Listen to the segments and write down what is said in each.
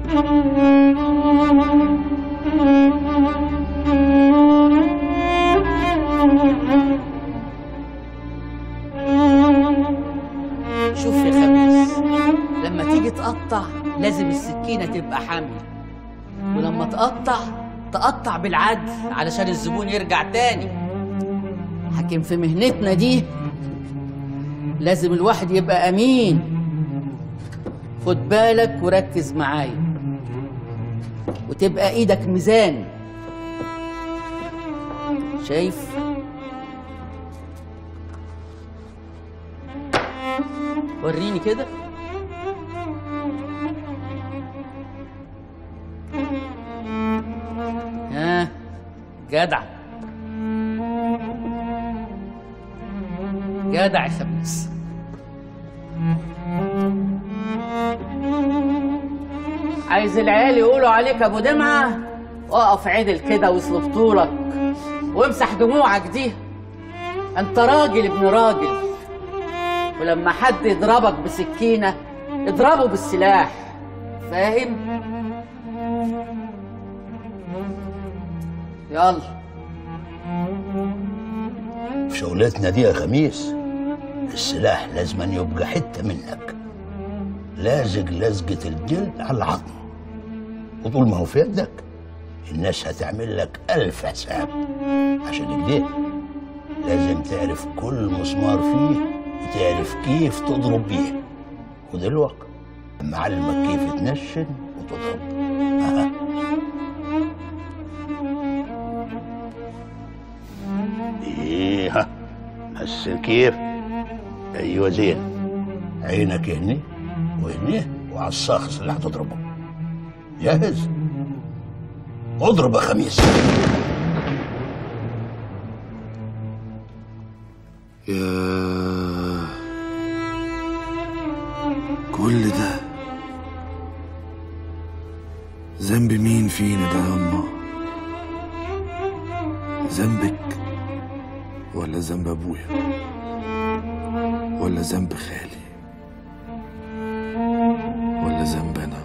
شوف يا خميس لما تيجي تقطع لازم السكينة تبقى حامل ولما تقطع تقطع بالعدل علشان الزبون يرجع تاني حكم في مهنتنا دي لازم الواحد يبقى أمين خد بالك وركز معايا وتبقى ايدك ميزان شايف وريني كده ها جدع جدع يا خميس عايز العيال يقولوا عليك ابو دمعه اقف عدل كده واصرف طولك وامسح دموعك دي انت راجل ابن راجل ولما حد يضربك بسكينه اضربه بالسلاح فاهم يلا في شغلتنا دي يا خميس السلاح لازم أن يبقى حتة منك لازق لزقة الجلد على العظم وطول ما هو في يدك الناس هتعمل لك ألف حساب عشان كده لازم تعرف كل مسمار فيه وتعرف كيف تضرب بيه ودلوقتي أما أعلمك كيف تنشن وتضرب أها. ايه ها بس كيف ايوه زين عينك هني وهني وعلى الشخص اللي هتضربه جاهز اضرب يا خميس يا كل ده ذنب مين فينا ده ياما ذنبك ولا ذنب ابويا ولا ذنب خالي ولا ذنب انا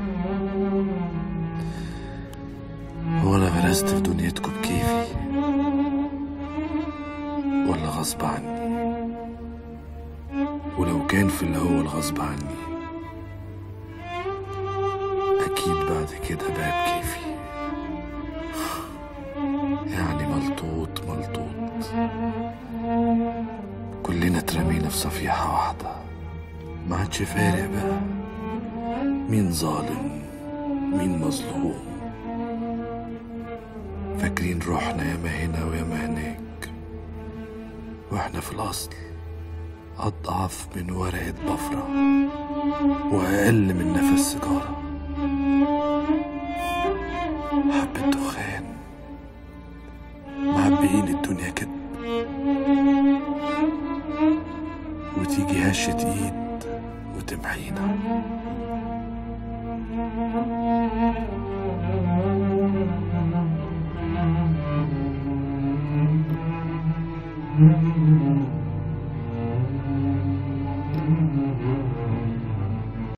هو انا غرست في دنيتكم بكيفي ولا غصب عني ولو كان في اللي هو الغصب عني أكيد بعد كده بقى بكيفي يعني ملطوط ملطوط كلنا اترمينا في صفيحة واحدة ما عادش فارق بقى مين ظالم مين مظلوم فاكرين روحنا ياما هنا وياما هناك واحنا في الأصل أضعف من ورقة بفرة وأقل من نفس سيجارة حبة دخان معبيين الدنيا كده وتيجي هشة ايد وتمحينا Mm-hmm.